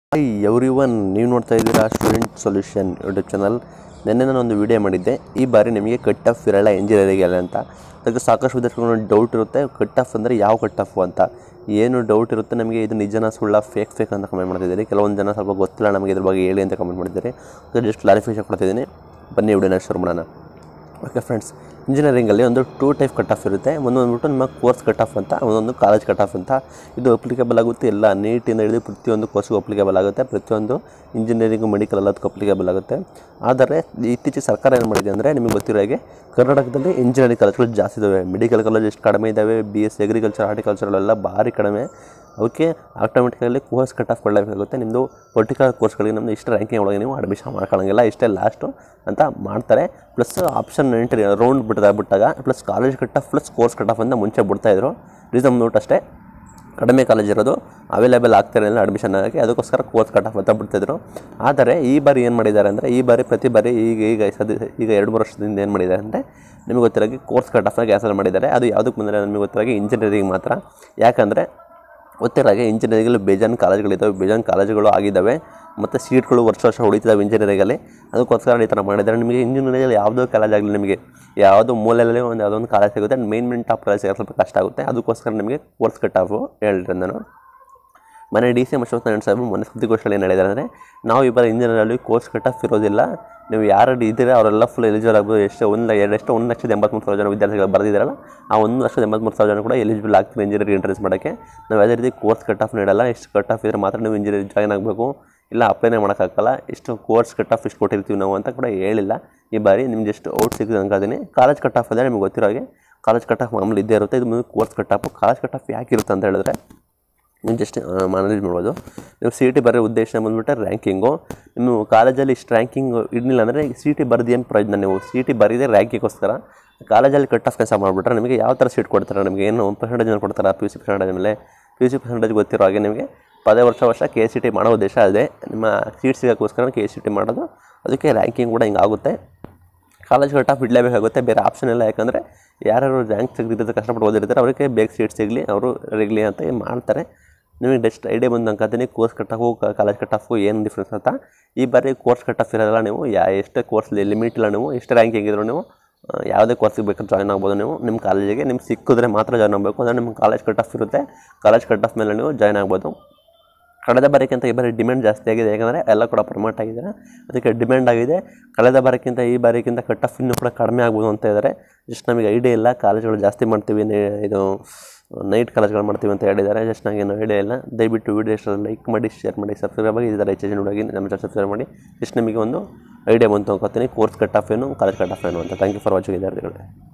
hi every one ನೀವು ನೋಡ್ತಾ ಇದ್ದೀರಾ ಸ್ಟೂಡೆಂಟ್ ಸೊಲ್ಯೂಷನ್ ಯೂಟ್ಯೂಬ್ ಚಾನಲ್ ನಿನ್ನೆ ನಾನು ಒಂದು ವಿಡಿಯೋ ಮಾಡಿದ್ದೆ ಈ ಬಾರಿ ನಿಮಗೆ ಕಟ್ ಆಫ್ ಇರಲ್ಲ ಇಂಜಿನಿಯರಿಂಗ್ ಎಲ್ಲ ಅಂತ ಅದಕ್ಕೆ ಸಾಕಷ್ಟು ವಿದ್ಯಾರ್ಥಿಗಳು ಡೌಟ್ ಇರುತ್ತೆ ಕಟ್ ಆಫ್ ಅಂದರೆ ಯಾವ ಕಟ್ ಆಫು ಅಂತ ಏನು ಡೌಟ್ ಇರುತ್ತೆ ನಮಗೆ ಇದು ನಿಜನ ಸುಳ್ಳ ಫೇಕ್ ಫೇಕ್ ಅಂತ ಕಮೆಂಟ್ ಮಾಡ್ತಿದ್ದೀರಿ ಕೆಲವೊಂದು ಜನ ಸ್ವಲ್ಪ ಗೊತ್ತಿಲ್ಲ ನಮಗೆ ಇದ್ರ ಬಗ್ಗೆ ಹೇಳಿ ಅಂತ ಕಮೆಂಟ್ ಮಾಡಿದ್ದಾರೆ ಜಸ್ಟ್ ಕ್ಲಾರಿಫಿಕೇಶನ್ ಕೊಡ್ತಿದ್ದೀನಿ ಬನ್ನಿ ವಿಡಿಯೋನ ಶುರು ಮಾಡೋಣ ಓಕೆ ಫ್ರೆಂಡ್ಸ್ ಇಂಜಿನಿಯರಿಂಗಲ್ಲಿ ಒಂದು ಟೂ ಟೈಪ್ ಕಟ್ ಆಫ್ ಇರುತ್ತೆ ಒಂದು ಬಂದ್ಬಿಟ್ಟು ನಿಮ್ಮ ಕೋರ್ಸ್ ಕಟ್ ಆಫ್ ಅಂತ ಒಂದೊಂದು ಕಾಲೇಜ್ ಕಟ್ ಆಫ್ ಅಂತ ಇದು ಅಪ್ಲಿಕೇಬಲ್ ಆಗುತ್ತೆ ಎಲ್ಲ ನೀಟಿಂದ ಹಿಡಿದು ಪ್ರತಿಯೊಂದು ಕೋರ್ಸ್ಗೂ ಅಪ್ಲಿಕೇಬಲ್ ಆಗುತ್ತೆ ಪ್ರತಿಯೊಂದು ಇಂಜಿನಿಯರಿಂಗು ಮೆಡಿಕಲ್ ಎಲ್ಲದಕ್ಕೂ ಅಪ್ಲಿಕೇಬಲ್ ಆಗುತ್ತೆ ಆದರೆ ಇತ್ತೀಚೆಗೆ ಸರ್ಕಾರ ಏನು ಮಾಡಿದೆ ಅಂದರೆ ನಿಮಗೆ ಗೊತ್ತಿರೋ ಹಾಗೆ ಕರ್ನಾಟಕದಲ್ಲಿ ಇಂಜಿನಿಯರಿಂಗ್ ಕಾಲೇಜ್ಗಳು ಜಾಸ್ತಿ ಇದ್ದಾವೆ ಮೆಡಿಕಲ್ ಕಾಲೇಜ್ ಎಷ್ಟು ಕಡಿಮೆ ಇದ್ದಾವೆ ಬಿ ಎಸ್ ಅಗ್ರಿಕಲ್ಚರ್ ಹಾರ್ಟಿಕಲ್ಚರ್ ಎಲ್ಲ ಭಾರಿ ಕಡಿಮೆ ಅವಕ್ಕೆ ಆಟೋಮೆಟಿಕಲಿ ಕೋರ್ಸ್ ಕಟ್ ಆಫ್ ಕೊಡಲೇಬೇಕಾಗುತ್ತೆ ನಿಮ್ಮದು ಪರ್ಟಿಕ್ಯುಲರ್ ಕೋರ್ಸ್ಗಳಿಗೆ ನಮ್ಮದು ಇಷ್ಟು ರ್ಯಾಂಕಿಂಗ್ ಒಳಗೆ ನೀವು ಅಡ್ಮಿಷನ್ ಮಾಡ್ಕೊಳ್ಳೋಂಗಿಲ್ಲ ಇಷ್ಟೇ ಲಾಸ್ಟು ಅಂತ ಮಾಡ್ತಾರೆ ಪ್ಲಸ್ ಆಪ್ಷನ್ ಎಂಟ್ರಿ ರೌಂಡ್ ಬಿಟ್ಟದಾಗ ಬಿಟ್ಟಾಗ plus college cut off plus course cut off ಅಂತ ಮುಂಚೆ ಬಿಡ್ತಾಯಿದ್ರು ರೀಸನ್ ನೋಟ್ ಅಷ್ಟೇ ಕಡಿಮೆ ಕಾಲೇಜ್ ಇರೋದು ಅವೈಲೇಬಲ್ ಆಗ್ತಿರಲಿಲ್ಲ ಅಡ್ಮಿಷನ್ ಆಗೋಕ್ಕೆ ಅದಕ್ಕೋಸ್ಕರ ಕೋರ್ಸ್ ಕಟ್ ಆಫ್ ಅಂತ ಬಿಡ್ತಿದ್ರು ಆದರೆ ಈ ಬಾರಿ ಏನು ಮಾಡಿದ್ದಾರೆ ಅಂದರೆ ಈ ಬಾರಿ ಪ್ರತಿ ಬಾರಿ ಈಗ ಈಗ ಸದ್ಯ ಈಗ ಎರಡು ಮೂರು ವರ್ಷದಿಂದ ಏನು ಮಾಡಿದ್ದಾರೆ ಅಂದರೆ ನಿಮಗೆ ಗೊತ್ತಿರೋಗೆ ಕೋರ್ಸ್ ಕಟ್ ಆಫ್ನ ಕ್ಯಾನ್ಸಲ್ ಮಾಡಿದ್ದಾರೆ ಅದು ಯಾವುದಕ್ಕೆ ಬಂದರೆ ನಿಮಗೆ ಗೊತ್ತಿರೋಗೆ ಇಂಜಿನಿಯರಿಂಗ್ ಮಾತ್ರ ಯಾಕಂದರೆ ಗೊತ್ತಿರಾಗೆ ಇಂಜಿನಿಯರಿಂಗಲ್ಲಿ ಬೇಜಾನ್ ಕಾಲೇಜ್ಗಳಿದ್ದಾವೆ ಬೇಜಾನ್ ಕಾಲೇಜುಗಳು ಆಗಿದ್ದಾವೆ ಮತ್ತು ಸೀಟ್ಗಳು ವರ್ಷ ವರ್ಷ ಹೊಡಿತಿದ್ದಾವೆ ಇಂಜಿನಿಯರಿಂಗಲ್ಲಿ ಅದಕ್ಕೋಸ್ಕರ ಈ ಥರ ಮಾಡಿದ್ದಾರೆ ನಿಮಗೆ ಇಂಜಿನಿಯರಿಂಗಲ್ಲಿ ಯಾವುದೋ ಕಾಲೇಜ್ ಆಗಲಿ ನಿಮಗೆ ಯಾವುದೋ ಮೂಲೆಯಲ್ಲಿ ಒಂದು ಯಾವುದೋ ಒಂದು ಕಾಲೇಜ್ ಸಿಗುತ್ತೆ ಮೇನ್ ಮೇನ್ ಟಾಪ್ ಕಾಲೇಜ್ ಸಿಗೋದು ಸ್ವಲ್ಪ ಕಷ್ಟ ಆಗುತ್ತೆ ಅದಕ್ಕೋಸ್ಕರ ನಿಮಗೆ ಕೋರ್ಸ್ ಕಟ್ ಆಫು ಹೇಳಿದ್ರೆ ನಾನು ಮನೆ D C M Ashwath Narayan ಸಾಹೇಬ್ ಮನೆ ಸುದ್ದಿಗೋಷ್ಠಿಯಲ್ಲಿ ಏನು ಹೇಳಿದ್ದಾರೆ ಅಂದರೆ ನಾವು ಇಬ್ಬರ ಇಂಜಿನಿಯರಲ್ಲಿ ಕೋರ್ಸ್ ಕಟ್ ಆಫ್ ಇರೋದಿಲ್ಲ ನೀವು ಯಾರು ಇದ್ದೀರಾ ಅವರೆಲ್ಲ ಫುಲ್ ಎಲಿಜಿಬಲ್ ಆಗ್ಬೋದು ಎಷ್ಟು ಒಂದು ಎರಡು ಎಷ್ಟು ಒಂದು ಲಕ್ಷದ ಎಂಬತ್ಮೂರು ಸಾವಿರ ಜನ ವಿದ್ಯಾರ್ಥಿಗಳು ಬರೆದಿದ್ದಾರಲ್ಲ ಆ ಒಂದು ಲಕ್ಷದ ಎಂಬತ್ಮೂರು ಸಾವಿರ ಜನ ಕೂಡ ಎಲಿಜಿಬಲ್ ಆಗ್ತಾರೆ ಇಂಜಿನಿಯರಿಂಗ್ ಎಂಟ್ರೆನ್ಸ್ ಮಾಡೋಕ್ಕೆ ನಾವು ಯಾವುದೇ ರೀತಿ ಕೋರ್ಸ್ ಕಟ್ ಆಫ್ ನೀಡಲ್ಲ ಇಷ್ಟು ಕಟ್ ಆಫ್ ಇದ್ರೆ ಮಾತ್ರ ನೀವು ಇಂಜಿನಿಯರಿಂಗ್ ಜಾಯ್ನ್ ಆಗಬೇಕು ಇಲ್ಲ ಅಪ್ಲೈನೇ ಮಾಡೋಕ್ಕಾಗಲ್ಲ ಇಷ್ಟು ಕೋರ್ಸ್ ಕಟ್ ಆಫ್ ಇಷ್ಟು ಕೊಟ್ಟಿರ್ತೀವಿ ನಾವು ಅಂತ ಕೂಡ ಹೇಳಿಲ್ಲ ಈ ಬಾರಿ ನಿಮ್ಗೆ ಎಷ್ಟು ಔಟ್ ಸಿಗುತ್ತೆ ಅನ್ಕೋತೀನಿ ಕಾಲೇಜ್ ಕಟ್ ಆಫ್ ಅಂದರೆ ನಿಮ್ಗೆ ಗೊತ್ತಿರೋ ಹಾಗೆ ಕಾಲೇಜ್ ಕಟ್ ಆಫ್ ಮಾಮೂಲಿ ಇದ್ದೇ ಇರುತ್ತೆ ಇದು ಮುಂದೆ course cut off college cut off ಯಾಕೆ ಇರುತ್ತೆ ಅಂತ ಹೇಳಿದ್ರೆ ನೀವು ಜಸ್ಟ್ ಮ್ಯಾನೇಜ್ ಮಾಡ್ಬೋದು ನೀವು ಸಿ ಟಿ ಬರೋ ಉದ್ದೇಶ ಬಂದುಬಿಟ್ಟೆ ರ್ಯಾಂಕಿಂಗು ನೀವು ಕಾಲೇಜಲ್ಲಿ ಇಷ್ಟು ರ್ಯಾಂಕಿಂಗ್ ಇಡಲಿಲ್ಲ ಅಂದರೆ ಸಿ ಟಿ ಬರೆದು ಏನು ಪ್ರಯೋಜನ ನೀವು ಸಿ ಟಿ ಬರೀದೆ ರ್ಯಾಂಕಿಗೋಸ್ಕರ ಕಾಲೇಜಲ್ಲಿ ಕಟ್ ಆಫ್ ಕೆಲಸ ಮಾಡಿಬಿಟ್ರೆ ನಿಮಗೆ ಯಾವ ಥರ ಸೀಟ್ ಕೊಡ್ತಾರೆ ನಿಮಗೆ ಏನು ಒಂದು ಪರ್ಸೆಂಟೇಜ್ ಕೊಡ್ತಾರೆ ಪಿ ಯು ಸಿ ಪರ್ಸೆಂಟೇಜ್ ಮೇಲೆ ಪಿ ಯು ಸಿ ಪರ್ಸೆಂಟೇಜ್ ಗೊತ್ತಿರೋ ಹಾಗೆ ನಿಮಗೆ ಪದೇ ವರ್ಷ ವರ್ಷ ಕೆ ಸಿ ಟಿ ಮಾಡೋ ಉದ್ದೇಶ ಅದೇ ನಿಮ್ಮ ಸೀಟ್ ಸಿಗೋಕ್ಕೋಸ್ಕರ ಕೆ ಸಿ ಟಿ ಮಾಡೋದು ಅದಕ್ಕೆ ರ್ಯಾಂಕಿಂಗ್ ಕೂಡ ಹಿಂಗಾಗುತ್ತೆ ಕಾಲೇಜ್ ಕಟ್ ಆಫ್ ಇಡಲೇಬೇಕಾಗುತ್ತೆ ಬೇರೆ ಆಪ್ಷನ್ ಇಲ್ಲ ಯಾಕಂದರೆ ಯಾರ್ಯಾರು ರ್ಯಾಂಕ್ ತೆಗೆದಿರ್ತಾರೆ ಕಷ್ಟಪಟ್ಟು ಓದಿರ್ತಾರೆ ಅವರಿಗೆ ಬೇಗ ಸೀಟ್ ಸಿಗಲಿ ಅವರು ರೆಗ್ಲಿ ಅಂತ ಏನ್ ಮಾಡ್ತಾರೆ ನಿಮಗೆ ಜಸ್ಟ್ ಐಡಿಯಾ ಬಂದು ಅನ್ಕೋತೀನಿ course cut off college cut off ಏನು ಡಿಫ್ರೆನ್ಸ್ ಅಂತ ಈ ಬಾರಿ ಕೋರ್ಸ್ ಕಟ್ ಆಫ್ ಇರೋಲ್ಲ ನೀವು ಯಾ ಎಷ್ಟೇ ಕೋರ್ಸ್ ಲಿಮಿಟ್ ಇಲ್ಲ ನೀವು ಎಷ್ಟು ರ್ಯಾಂಕಿಂಗ್ ಇದ್ರು ನೀವು ಆ, ಯಾವುದೇ ಕೋರ್ಸಿಗೆ ಬೇಕಾದ್ರೆ ಜಾಯ್ನ್ ಆಗ್ಬೋದು ನೀವು ನಿಮ್ಮ ಕಾಲೇಜಿಗೆ ನಿಮ್ಗೆ ಸಿಕ್ಕಿದ್ರೆ ಮಾತ್ರ ಜಾಯ್ನ್ ಆಗಬೇಕು ಅಂದರೆ ನಿಮ್ಮ ಕಾಲೇಜ್ ಕಟ್ ಆಫ್ ಇರುತ್ತೆ ಕಾಲೇಜ್ ಕಟ್ ಆಫ್ ಮೇಲೆ ನೀವು ಜಾಯ್ನ್ ಆಗ್ಬೋದು ಕಳೆದ ಬಾರಿಗಿಂತ ಈ ಬಾರಿ ಡಿಮ್ಯಾಂಡ್ ಜಾಸ್ತಿ ಆಗಿದೆ ಯಾಕಂದರೆ ಎಲ್ಲ ಕೂಡ ಪ್ರಮೋಟ್ ಆಗಿದ್ದಾರೆ ಅದಕ್ಕೆ ಡಿಮ್ಯಾಂಡ್ ಆಗಿದೆ ಕಳೆದ ಬಾರಿಗಿಂತ ಈ ಬಾರಿಗಿಂತ ಕಟ್ ಆಫ್ ಇನ್ನೂ ಕೂಡ ಕಡಿಮೆ ಆಗ್ಬೋದು ಅಂತ ಇದ್ದಾರೆ ಜಸ್ಟ್ ನಮಗೆ ಐಡಿಯಾ ಇಲ್ಲ ಕಾಲೇಜ್ಗಳು ಜಾಸ್ತಿ ಮಾಡ್ತೀವಿ ನೇ- ಇದು ನೈಟ್ ಕಾಲೇಜ್ಗಳು ಮಾಡ್ತೀವಿ ಅಂತ ಹೇಳಿದ್ದಾರೆ ಜಸ್ಟ್ ನನಗೇನು ಐಡಿಯಾ ಇಲ್ಲ ದಯವಿಟ್ಟು ವೀಡಿಯೋ ಇಷ್ಟ ಲೈಕ್ ಮಾಡಿ ಶೇರ್ ಮಾಡಿ ಸಬ್ಸ್ಕ್ರೈಬ್ ಆಗಿ ಇದರ ಹೆಚ್ಚಿನ ಹುಡುಗಿ ನಮ್ಮ ಚಾನಲ್ ಸಬ್ಸ್ಕ್ರೈಬ್ ಮಾಡಿ ಜಸ್ಟ್ ನಿಮಗೆ ಒಂದು ಐಡಿಯಾ ಬಂತು ಅನ್ಕೋತೀನಿ ಕೋರ್ಸ್ ಕಟ್ ಆಫ್ ಏನು ಕಾಲೇಜ್ ಕಟ್ ಆಫ್ ಏನು ಅಂತ ಥ್ಯಾಂಕ್ ಯು ಫಾರ್ ವಾಚಿಂಗ್ ವಿದ್ಯಾರ್ಥಿಗಳೇ